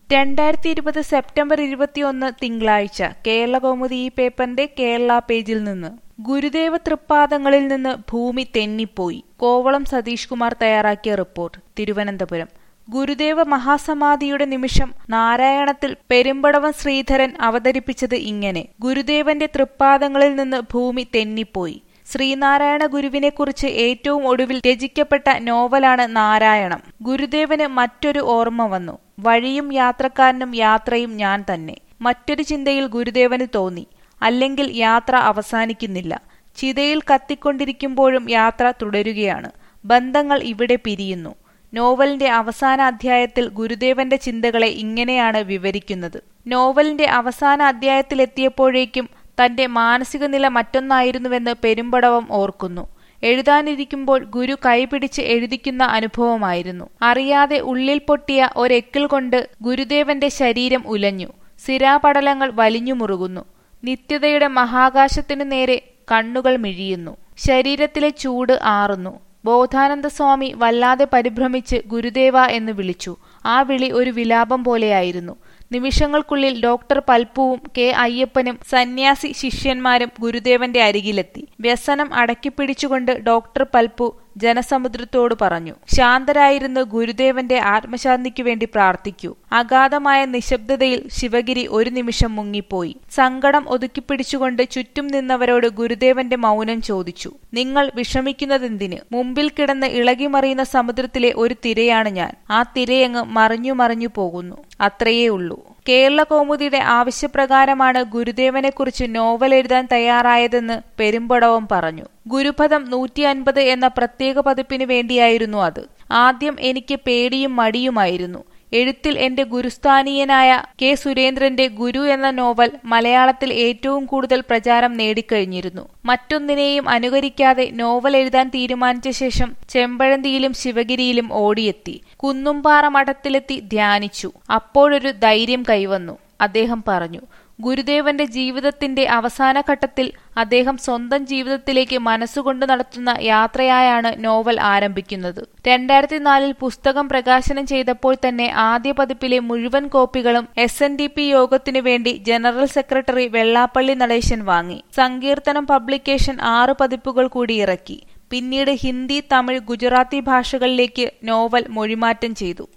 രണ്ടായിരത്തി ഇരുപത് സെപ്റ്റംബർ ഇരുപത്തിയൊന്ന് തിങ്കളാഴ്ച കേരളകൗമുദി ഈ പേപ്പറിന്റെ കേരള പേജിൽ നിന്ന് ഗുരുദേവ തൃപ്പാദങ്ങളിൽ നിന്ന് ഭൂമി തെന്നിപ്പോയി കോവളം സതീഷ് കുമാർ തയ്യാറാക്കിയ റിപ്പോർട്ട് തിരുവനന്തപുരം ഗുരുദേവ മഹാസമാധിയുടെ നിമിഷം നാരായണത്തിൽ പെരുമ്പടവം ശ്രീധരൻ അവതരിപ്പിച്ചത് ഇങ്ങനെ ഗുരുദേവന്റെ തൃപ്പാദങ്ങളിൽ നിന്ന് ഭൂമി തെന്നിപ്പോയി ശ്രീനാരായണ ഗുരുവിനെക്കുറിച്ച് ഏറ്റവും ഒടുവിൽ രചിക്കപ്പെട്ട നോവലാണ് നാരായണം ഗുരുദേവന് മറ്റൊരു ഓർമ്മ വന്നു വഴിയും യാത്രക്കാരനും യാത്രയും ഞാൻ തന്നെ മറ്റൊരു ചിന്തയിൽ ഗുരുദേവന് തോന്നി അല്ലെങ്കിൽ യാത്ര അവസാനിക്കുന്നില്ല ചിതയിൽ കത്തിക്കൊണ്ടിരിക്കുമ്പോഴും യാത്ര തുടരുകയാണ് ബന്ധങ്ങൾ ഇവിടെ പിരിയുന്നു നോവലിന്റെ അവസാന അധ്യായത്തിൽ ഗുരുദേവന്റെ ചിന്തകളെ ഇങ്ങനെയാണ് വിവരിക്കുന്നത് നോവലിന്റെ അവസാന അധ്യായത്തിലെത്തിയപ്പോഴേക്കും തന്റെ മാനസിക നില മറ്റൊന്നായിരുന്നുവെന്ന് പെരുമ്പടവം ഓർക്കുന്നു എഴുതാനിരിക്കുമ്പോൾ ഗുരു കൈപിടിച്ച് എഴുതിക്കുന്ന അനുഭവമായിരുന്നു അറിയാതെ ഉള്ളിൽ പൊട്ടിയ ഒരെക്കിൾ കൊണ്ട് ഗുരുദേവന്റെ ശരീരം ഉലഞ്ഞു സിരാപടലങ്ങൾ വലിഞ്ഞു മുറുകുന്നു നിത്യതയുടെ മഹാകാശത്തിനു നേരെ കണ്ണുകൾ മിഴിയുന്നു ശരീരത്തിലെ ചൂട് ആറുന്നു ബോധാനന്ദ സ്വാമി വല്ലാതെ പരിഭ്രമിച്ച് ഗുരുദേവ എന്ന് വിളിച്ചു ആ വിളി ഒരു വിലാപം പോലെയായിരുന്നു നിമിഷങ്ങൾക്കുള്ളിൽ ഡോക്ടർ പൽപ്പുവും കെ അയ്യപ്പനും സന്യാസി ശിഷ്യന്മാരും ഗുരുദേവന്റെ അരികിലെത്തി വ്യസനം അടക്കിപ്പിടിച്ചുകൊണ്ട് ഡോക്ടർ പൽപ്പു ജനസമുദ്രത്തോട് പറഞ്ഞു ശാന്തരായിരുന്ന് ഗുരുദേവന്റെ ആത്മശാന്തിക്കു വേണ്ടി പ്രാർത്ഥിക്കൂ അഗാധമായ നിശബ്ദതയിൽ ശിവഗിരി ഒരു നിമിഷം മുങ്ങിപ്പോയി സങ്കടം ഒതുക്കിപ്പിടിച്ചുകൊണ്ട് ചുറ്റും നിന്നവരോട് ഗുരുദേവന്റെ മൗനം ചോദിച്ചു നിങ്ങൾ വിഷമിക്കുന്നതെന്തിന് മുമ്പിൽ കിടന്ന് ഇളകിമറിയുന്ന സമുദ്രത്തിലെ ഒരു തിരയാണ് ഞാൻ ആ തിരയങ്ങ് മറിഞ്ഞു മറിഞ്ഞു പോകുന്നു അത്രയേ ഉള്ളൂ കേരള കൗമുദിയുടെ ആവശ്യപ്രകാരമാണ് ഗുരുദേവനെക്കുറിച്ച് നോവൽ എഴുതാൻ തയ്യാറായതെന്ന് പെരുമ്പടവം പറഞ്ഞു ഗുരുപദം നൂറ്റി അൻപത് എന്ന പ്രത്യേക പതിപ്പിന് വേണ്ടിയായിരുന്നു അത് ആദ്യം എനിക്ക് പേടിയും മടിയുമായിരുന്നു എഴുത്തിൽ എന്റെ ഗുരുസ്ഥാനീയനായ കെ സുരേന്ദ്രന്റെ ഗുരു എന്ന നോവൽ മലയാളത്തിൽ ഏറ്റവും കൂടുതൽ പ്രചാരം നേടിക്കഴിഞ്ഞിരുന്നു മറ്റൊന്നിനെയും അനുകരിക്കാതെ നോവൽ എഴുതാൻ തീരുമാനിച്ച ശേഷം ചെമ്പഴന്തിയിലും ശിവഗിരിയിലും ഓടിയെത്തി കുന്നുംപാറ മഠത്തിലെത്തി ധ്യാനിച്ചു അപ്പോഴൊരു ധൈര്യം കൈവന്നു അദ്ദേഹം പറഞ്ഞു ഗുരുദേവന്റെ ജീവിതത്തിന്റെ അവസാന ഘട്ടത്തിൽ അദ്ദേഹം സ്വന്തം ജീവിതത്തിലേക്ക് മനസ്സുകൊണ്ട് നടത്തുന്ന യാത്രയായാണ് നോവൽ ആരംഭിക്കുന്നത് രണ്ടായിരത്തി നാലിൽ പുസ്തകം പ്രകാശനം ചെയ്തപ്പോൾ തന്നെ ആദ്യ പതിപ്പിലെ മുഴുവൻ കോപ്പികളും എസ് എൻ ഡി പി യോഗത്തിനു വേണ്ടി ജനറൽ സെക്രട്ടറി വെള്ളാപ്പള്ളി നടേശൻ വാങ്ങി സങ്കീർത്തനം പബ്ലിക്കേഷൻ ആറ് പതിപ്പുകൾ കൂടി ഇറക്കി പിന്നീട് ഹിന്ദി തമിഴ് ഗുജറാത്തി ഭാഷകളിലേക്ക് നോവൽ മൊഴിമാറ്റം ചെയ്തു